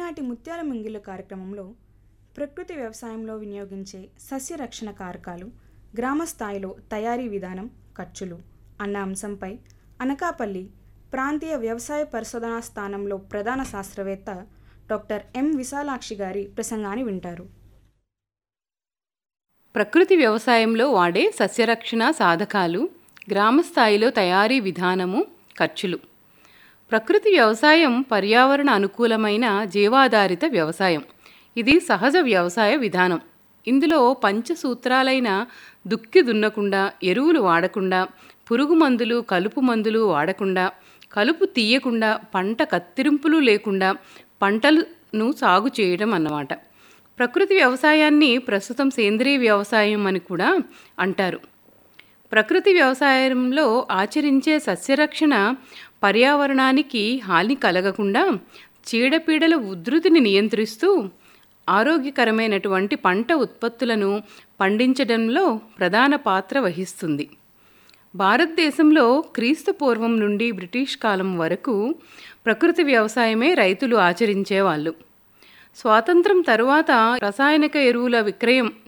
ఈనాటి ముత్యాల మింగిళ్ళు కార్యక్రమంలో ప్రకృతి వ్యవసాయంలో వినియోగించే సస్య రక్షణ కారకాలు గ్రామ స్థాయిలో తయారీ విధానం ఖర్చులు అన్న అంశంపై అనకాపల్లి ప్రాంతీయ వ్యవసాయ పరిశోధనా స్థానంలో ప్రధాన శాస్త్రవేత్త డాక్టర్ ఎం విశాలాక్షి గారి ప్రసంగాన్ని వింటారు ప్రకృతి వ్యవసాయంలో వాడే సస్యరక్షణ సాధకాలు గ్రామ స్థాయిలో తయారీ విధానము ఖర్చులు ప్రకృతి వ్యవసాయం పర్యావరణ అనుకూలమైన జీవాధారిత వ్యవసాయం ఇది సహజ వ్యవసాయ విధానం ఇందులో పంచసూత్రాలైన దుక్కి దున్నకుండా ఎరువులు వాడకుండా పురుగు మందులు కలుపు మందులు వాడకుండా కలుపు తీయకుండా పంట కత్తిరింపులు లేకుండా పంటలను సాగు చేయడం అన్నమాట ప్రకృతి వ్యవసాయాన్ని ప్రస్తుతం సేంద్రీయ వ్యవసాయం అని కూడా అంటారు ప్రకృతి వ్యవసాయంలో ఆచరించే సస్యరక్షణ పర్యావరణానికి హాని కలగకుండా చీడపీడల ఉధృతిని నియంత్రిస్తూ ఆరోగ్యకరమైనటువంటి పంట ఉత్పత్తులను పండించడంలో ప్రధాన పాత్ర వహిస్తుంది భారతదేశంలో క్రీస్తు పూర్వం నుండి బ్రిటిష్ కాలం వరకు ప్రకృతి వ్యవసాయమే రైతులు ఆచరించేవాళ్ళు స్వాతంత్రం తరువాత రసాయనిక ఎరువుల విక్రయం